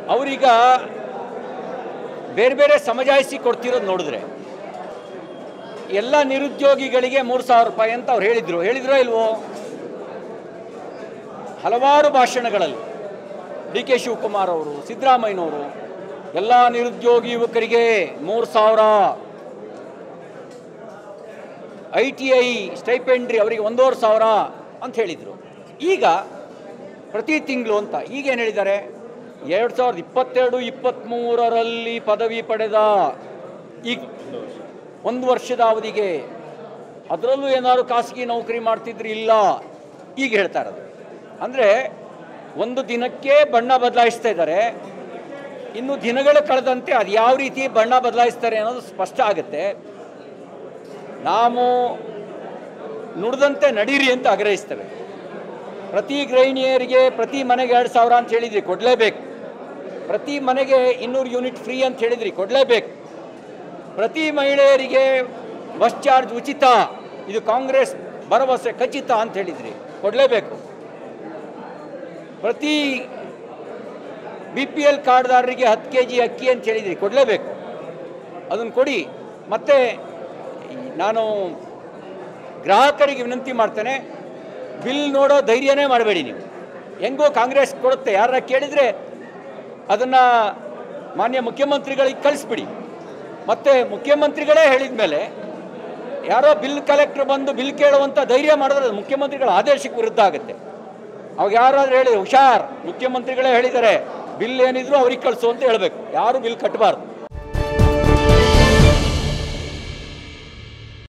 ಅವರೀಗ ಬೇರೆ ಬೇರೆ ಸಮಜಾಯಿಸಿ ಕೊಡ್ತಿರೋದು ನೋಡಿದ್ರೆ ಎಲ್ಲ ನಿರುದ್ಯೋಗಿಗಳಿಗೆ ಮೂರು ಸಾವಿರ ರೂಪಾಯಿ ಅಂತ ಅವ್ರು ಹೇಳಿದ್ರು ಹೇಳಿದ್ರೋ ಇಲ್ವೋ ಹಲವಾರು ಭಾಷಣಗಳಲ್ಲಿ ಡಿ ಕೆ ಶಿವಕುಮಾರ್ ಅವರು ಸಿದ್ದರಾಮಯ್ಯನವರು ಎಲ್ಲ ನಿರುದ್ಯೋಗಿ ಯುವಕರಿಗೆ ಮೂರು ಸಾವಿರ ಐ ಟಿ ಐ ಸ್ಟೈಪೆಂಡ್ರಿ ಅವರಿಗೆ ಒಂದೂವರೆ ಸಾವಿರ ಅಂತ ಹೇಳಿದರು ಈಗ ಪ್ರತಿ ತಿಂಗಳು ಅಂತ ಈಗೇನು ಹೇಳಿದ್ದಾರೆ ಎರಡು ಸಾವಿರದ ಇಪ್ಪತ್ತೆರಡು ಇಪ್ಪತ್ತ್ಮೂರರಲ್ಲಿ ಪದವಿ ಪಡೆದ ಈಗ ಒಂದು ವರ್ಷದ ಅವಧಿಗೆ ಅದರಲ್ಲೂ ಏನಾದ್ರು ಖಾಸಗಿ ನೌಕರಿ ಮಾಡ್ತಿದ್ರು ಇಲ್ಲ ಈಗ ಹೇಳ್ತಾ ಇರೋದು ಅಂದರೆ ಒಂದು ದಿನಕ್ಕೆ ಬಣ್ಣ ಬದಲಾಯಿಸ್ತಾ ಇದ್ದಾರೆ ಇನ್ನು ದಿನಗಳು ಕಳೆದಂತೆ ಅದು ಯಾವ ರೀತಿ ಬಣ್ಣ ಬದಲಾಯಿಸ್ತಾರೆ ಅನ್ನೋದು ಸ್ಪಷ್ಟ ಆಗುತ್ತೆ ನಾವು ನುಡಿದಂತೆ ನಡೀರಿ ಅಂತ ಆಗ್ರಹಿಸ್ತೇವೆ ಪ್ರತಿ ಗೃಹಿಣಿಯರಿಗೆ ಪ್ರತಿ ಮನೆಗೆ ಎರಡು ಸಾವಿರ ಅಂತ ಹೇಳಿದ್ರಿ ಕೊಡಲೇಬೇಕು ಪ್ರತಿ ಮನೆಗೆ ಇನ್ನೂರು ಯೂನಿಟ್ ಫ್ರೀ ಅಂತ ಹೇಳಿದ್ರಿ ಕೊಡಲೇಬೇಕು ಪ್ರತಿ ಮಹಿಳೆಯರಿಗೆ ಬಸ್ ಚಾರ್ಜ್ ಉಚಿತ ಇದು ಕಾಂಗ್ರೆಸ್ ಭರವಸೆ ಖಚಿತ ಅಂತ ಹೇಳಿದ್ರಿ ಕೊಡಲೇಬೇಕು ಪ್ರತಿ ಬಿ ಪಿ ಎಲ್ ಕಾರ್ಡ್ದಾರರಿಗೆ ಹತ್ತು ಕೆ ಜಿ ಅಕ್ಕಿ ಅಂತ ಹೇಳಿದ್ರಿ ಕೊಡಲೇಬೇಕು ಅದನ್ನು ಕೊಡಿ ಮತ್ತು ನಾನು ಗ್ರಾಹಕರಿಗೆ ವಿನಂತಿ ಮಾಡ್ತೇನೆ ಬಿಲ್ ನೋಡೋ ಧೈರ್ಯನೇ ಮಾಡಬೇಡಿ ನೀವು ಹೆಂಗೋ ಕಾಂಗ್ರೆಸ್ ಕೊಡುತ್ತೆ ಯಾರ ಕೇಳಿದರೆ ಅದನ್ನು ಮಾನ್ಯ ಮುಖ್ಯಮಂತ್ರಿಗಳಿಗೆ ಕಳಿಸ್ಬಿಡಿ ಮತ್ತು ಮುಖ್ಯಮಂತ್ರಿಗಳೇ ಹೇಳಿದ ಮೇಲೆ ಯಾರೋ ಬಿಲ್ ಕಲೆಕ್ಟರ್ ಬಂದು ಬಿಲ್ ಕೇಳುವಂಥ ಧೈರ್ಯ ಮಾಡಿದ್ರೆ ಅದು ಮುಖ್ಯಮಂತ್ರಿಗಳ ಆದೇಶಕ್ಕೆ ವಿರುದ್ಧ ಆಗುತ್ತೆ ಅವಾಗ ಯಾರಾದ್ರೂ ಹೇಳಿ ಹುಷಾರ್ ಮುಖ್ಯಮಂತ್ರಿಗಳೇ ಹೇಳಿದ್ದಾರೆ ಬಿಲ್ ಏನಿದ್ರು ಅವ್ರಿಗೆ ಕಳಿಸು ಅಂತ ಹೇಳಬೇಕು ಯಾರು ಬಿಲ್ ಕಟ್ಟಬಾರ್ದು